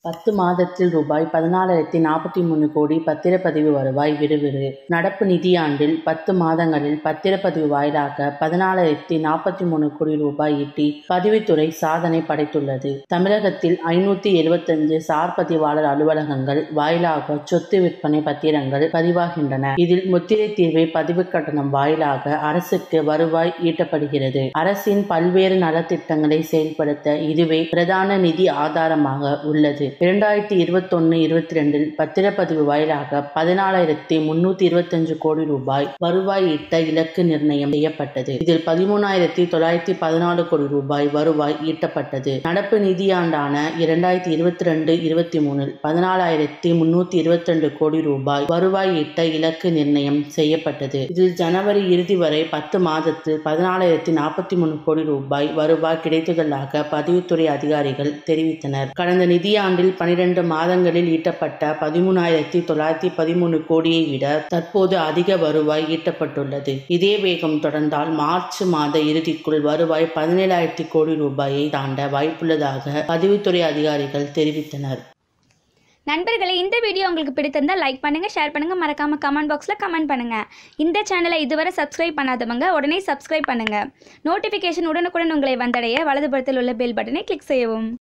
பத்து மாதத்தில் ரூபாய் பதினாலாயிரத்தி நாற்பத்தி மூணு கோடி பத்திரப்பதிவு வருவாய் விறுவிறு நடப்பு நிதியாண்டில் பத்து மாதங்களில் பத்திரப்பதிவு வாயிலாக பதினாலாயிரத்தி நாற்பத்தி மூணு கோடி ரூபாய் ஈட்டி பதிவுத்துறை சாதனை படைத்துள்ளது தமிழகத்தில் ஐநூற்றி எழுபத்தஞ்சு சார் பதிவாளர் அலுவலகங்கள் வாயிலாக சொத்து விற்பனை பத்திரங்கள் பதிவாகின்றன இதில் முத்திரை தீர்வை பதிவு கட்டணம் வாயிலாக அரசுக்கு வருவாய் ஈட்டப்படுகிறது அரசின் பல்வேறு நலத்திட்டங்களை செயல்படுத்த இதுவே பிரதான நிதி ஆதாரமாக உள்ளது இரண்டாயிரத்தி இருபத்தொன்னு இருபத்தி ரெண்டில் பத்திரப்பதிவு வாயிலாக பதினாலாயிரத்தி முன்னூத்தி இருபத்தஞ்சு கோடி ரூபாய் வருவாய் ஈட்ட இலக்கு நிர்ணயம் செய்யப்பட்டது இதில் பதிமூணாயிரத்தி தொள்ளாயிரத்தி பதினாலு கோடி ரூபாய் வருவாய் ஈட்டப்பட்டது நடப்பு நிதியாண்டான இரண்டாயிரத்தி இருபத்தி ரெண்டு இருபத்தி மூணில் பதினாலாயிரத்தி முன்னூத்தி இருபத்தி ரெண்டு கோடி ரூபாய் வருவாய் ஈட்ட இலக்கு நிர்ணயம் செய்யப்பட்டது இதில் ஜனவரி இறுதி வரை பத்து மாதத்தில் பதினாலாயிரத்தி நாற்பத்தி மூணு கோடி ரூபாய் வருவாய் கிடைத்துள்ளதாக பதிவுத்துறை அதிகாரிகள் தெரிவித்தனர் கடந்த நிதியாண்டில் பனிரெண்டு மாதங்களில் ஈட்டப்பட்ட பதிமூணாயிரத்தி தொள்ளாயிரத்தி பதிமூணு கோடியை விட தற்போது அதிக வருவாய் ஈட்டப்பட்டுள்ளது இதே வேகம் தொடர்ந்தால் மார்ச் மாத இறுதிக்குள் வருவாய் பதினேழாயிரத்தி கோடி ரூபாயை தாண்ட வாய்ப்புள்ளதாக பதிவுத்துறை அதிகாரிகள் தெரிவித்தனர் நண்பர்களே இந்த வீடியோ உங்களுக்கு பிடித்திருந்தால் லைக் பண்ணுங்கள் ஷேர் பண்ணுங்கள் மறக்காமல் கமெண்ட் பாக்ஸில் கமெண்ட் பண்ணுங்கள் இந்த சேனலை இதுவரை சப்ஸ்கிரைப் பண்ணாதவங்க உடனே சப்ஸ்கிரைப் பண்ணுங்கள் நோட்டிஃபிகேஷன் உடனுக்குடன் உங்களை வந்தடைய வலதுபுறத்தில் உள்ள பெல் பட்டனை கிளிக் செய்யவும்